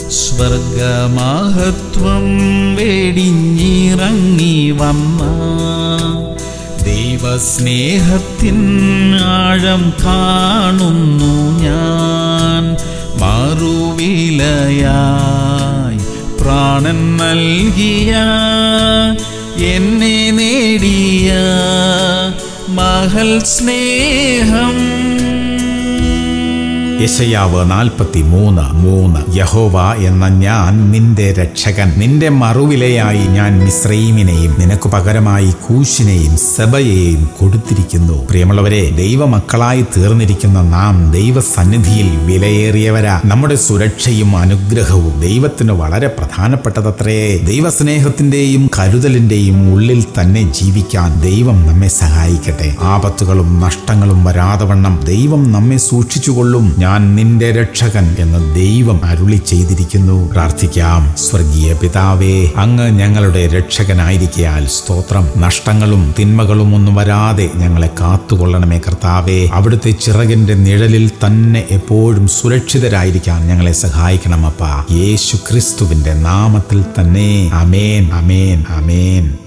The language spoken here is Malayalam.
സ്വർഗമഹത്വം വെടിഞ്ഞിറങ്ങി വന്ന ദൈവസ്നേഹത്തിൻ ആഴം കാണുന്നു ഞാൻ മറുവിലയായി പ്രാണൻ നൽകിയ എന്നെ നേടിയ മഹൽ സ്നേഹം യശയാവ് നാൽപ്പത്തി മൂന്ന് മൂന്ന് യഹോവ എന്ന ഞാൻ നിന്റെ രക്ഷകൻ നിന്റെ മറുവിലയായി ഞാൻ മിശ്രൈമിനെയും നിനക്ക് പകരമായി കൂശിനെയും സഭയെയും കൊടുത്തിരിക്കുന്നു പ്രിയമുള്ളവരെ ദൈവമക്കളായി തീർന്നിരിക്കുന്ന നാം ദൈവസന്നിധിയിൽ വിലയേറിയവരാ നമ്മുടെ സുരക്ഷയും അനുഗ്രഹവും ദൈവത്തിന് വളരെ പ്രധാനപ്പെട്ടതത്രേ ദൈവസ്നേഹത്തിന്റെയും കരുതലിന്റെയും ഉള്ളിൽ തന്നെ ജീവിക്കാൻ ദൈവം നമ്മെ സഹായിക്കട്ടെ ആപത്തുകളും നഷ്ടങ്ങളും വരാതവണ്ണം ദൈവം നമ്മെ സൂക്ഷിച്ചുകൊള്ളും ഞാൻ നിന്റെ രക്ഷകൻ എന്ന് ദൈവം അരുളി ചെയ്തിരിക്കുന്നു പ്രാർത്ഥിക്കാം സ്വർഗീയ പിതാവേ അങ്ങ് ഞങ്ങളുടെ രക്ഷകനായിരിക്കയാൽ സ്തോത്രം നഷ്ടങ്ങളും തിന്മകളും ഒന്നും വരാതെ ഞങ്ങളെ കാത്തുകൊള്ളണമേ കർത്താവേ അവിടുത്തെ ചിറകിന്റെ നിഴലിൽ തന്നെ എപ്പോഴും സുരക്ഷിതരായിരിക്കാൻ ഞങ്ങളെ സഹായിക്കണമപ്പ യേശു ക്രിസ്തുവിന്റെ നാമത്തിൽ തന്നെ അമേൻ അമേൻ അമേൻ